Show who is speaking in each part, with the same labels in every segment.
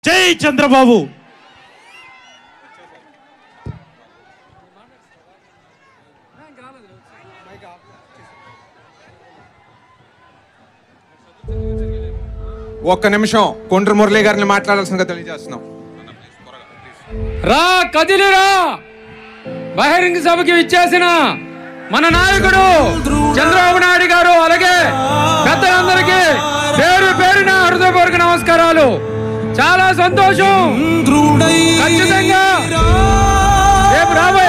Speaker 1: జై చంద్రబాబు
Speaker 2: ఒక్క నిమిషం కొండ్రు మురళి గారిని మాట్లాడాల్సిందిగా తెలియజేస్తున్నాం
Speaker 3: రా కదిలిరా బహిరంగ సభకి ఇచ్చేసిన మన నాయకుడు చంద్రబాబు నాయుడు గారు అలాగే పెద్దలందరికీ పేరు పేరున హృదయపూర్వక నమస్కారాలు చాలా సంతోషం ఖచ్చితంగా రేపు రాబోయే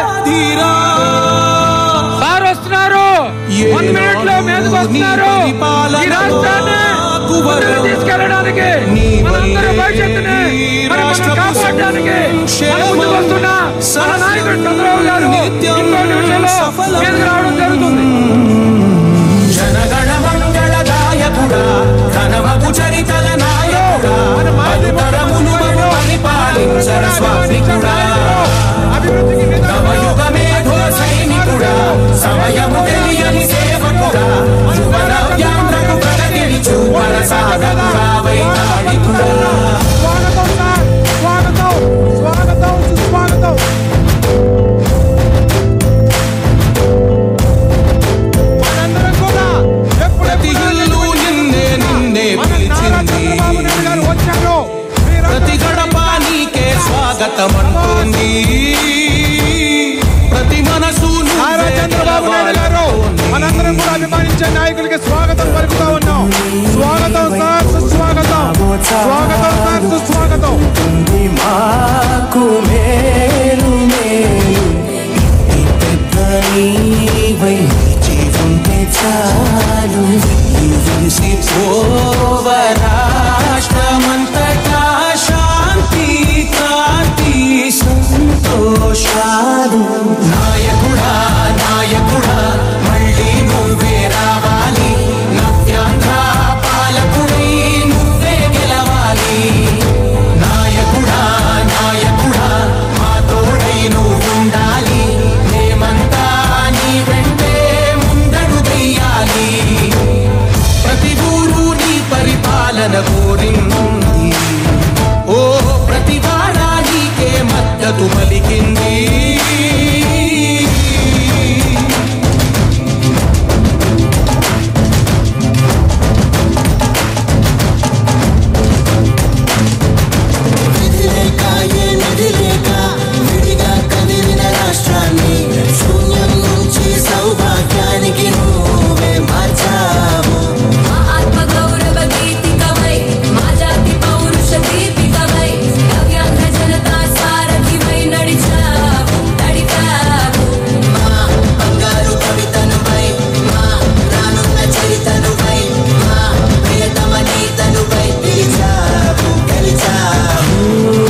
Speaker 3: సార్ వస్తున్నారు వన్ మినిట్ లో మీదకి వస్తున్నారు ఈ రాష్ట్రాన్ని ముందుకు తీసుకెళ్ళడానికి మనందరి భవిష్యత్తుని మరి మనం కాపాడడానికి మన ముందుకు వస్తున్న మన నాయకుడు చంద్రబాబు గారు ఇంకో నిమిషంలో మీదకి రావడం జరుగుతుంది
Speaker 4: జనగణ మంగళదాయకుడా ఘనమగు చరితల నాయకుడా పలుతరములు మము పరిపాలించర స్వామికుడా నవయుగ మేధో సైనికుడా సమయము తెలియని సేవకుడా యువన వ్యాంధ్రకు ప్రగతిని చూపర సాధకుడా వైతాళికుడా
Speaker 5: స్వాగతం సార్ స్వాగతం స్వాగతం సుస్వాగతం మనందరం కూడా
Speaker 4: ప్రతి ఇల్లు నిన్నే నిన్నే
Speaker 5: మన నారా
Speaker 4: పిలిచింది
Speaker 5: చంద్రబాబు నాయుడు గారు వచ్చారు మీరందరూ
Speaker 4: ప్రతి గడప నీకే స్వాగతం అంటుంది ప్రతి మనసు
Speaker 5: నారా
Speaker 4: నువ్వే
Speaker 5: చంద్రబాబు నాయుడు గారు మనందరం కూడా అభిమానించే నాయకులకి స్వాగతం పలుకుతా ఉన్నాం స్వాగతం సార్ సుస్వాగతం స్వాగతం సార్ సుస్వాగతం
Speaker 4: ఉంది మాకు మేలు మేలు ఇంటి పెద్ద నీవై నిలిచి ఉంటే చాలు విరిసి పోవ రాష్ట్రమంతటా శాంతి కాంతి సంతోషాలు నాయకుడా నాయకుడా మళ్ళీ నువ్వే రావాలి నవ్యాంధ్ర పాలకుడై నువ్వే గెలవాలి నాయకుడా నాయకుడా మా తోడై నువ్వు ఉండాలి మేమంతా నీ వెంటే ముందడు వెయ్యాలి ప్రతి ఊరు నీ పరిపాలన కోరింది ఓ ప్రతి వాడ నీకే మద్దతు పలికింది
Speaker 6: విధిలేక ఏ నిధి లేక విడిగా కదిలిన రాష్ట్రాన్ని శూన్యం నుంచి సౌభాగ్యానికి నువ్వే మార్చావు
Speaker 7: మా ఆత్మగౌరవ గీతికవై మా జాతి పౌరుష దీపికవై నవ్యాంధ్ర జనతా సారథివై నడిచావు నడిపావు
Speaker 6: మా బంగారు కవితనుపై మా రానున్న చరితనుపై మా ప్రియతమ నీతనుపై పిలిచావు గెలిచావు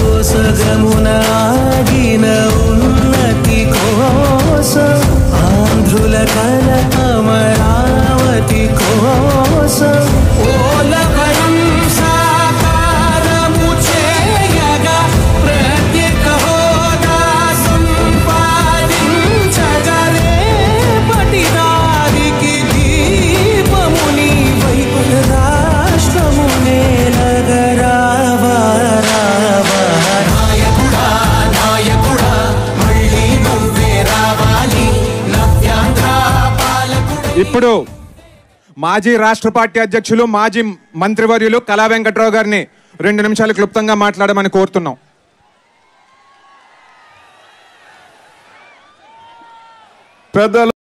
Speaker 4: సగమునాగిన ఉన్నతి కోసం ఆంధ్రుల కల అమరావతి కోసం ఓలవరం సాకారము చేయగా ప్రత్యేక హోదా సంపాదించగా రేపటి దారికి దీపముని వైపు రాష్ట్రము నేలగరావా రావా నాయకుడా నాయకుడా మళ్ళీ నువ్వే రావాలి నవ్యాంధ్ర పాలకుడు
Speaker 2: ఇప్పుడు మాజీ రాష్ట్ర పార్టీ అధ్యక్షులు మాజీ మంత్రివర్యులు కళా వెంకట్రావు గారిని రెండు నిమిషాలు క్లుప్తంగా మాట్లాడమని కోరుతున్నాం
Speaker 8: పెద్దలు